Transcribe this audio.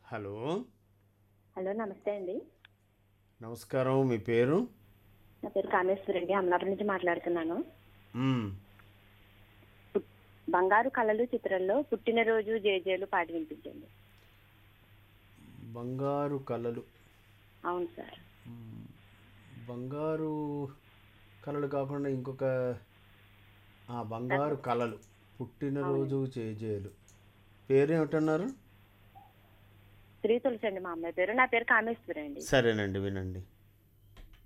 Hello hello నమస్తే అండి నమస్కారం మీ పేరు నా పేరు కామేశ్వరి అండి అమలాపురం నుంచి మాట్లాడుతున్నాను మ్మ్. బంగారు కళలు చిత్రంలో పుట్టినరోజు జేజేలు పాట వినిపించండి బంగారు కళలు అవును సార్ మ్మ్. బంగారు కళలు కాకుండా ఇంకొక ఆ, బంగారు కళలు పుట్టినరోజు చేజేలు పేరు ఏమిటన్నారు శ్రీ తులసి అండి మా అమ్మాయి పేరు నా పేరు కామేశ్వరి అండి సరేనండి వినండి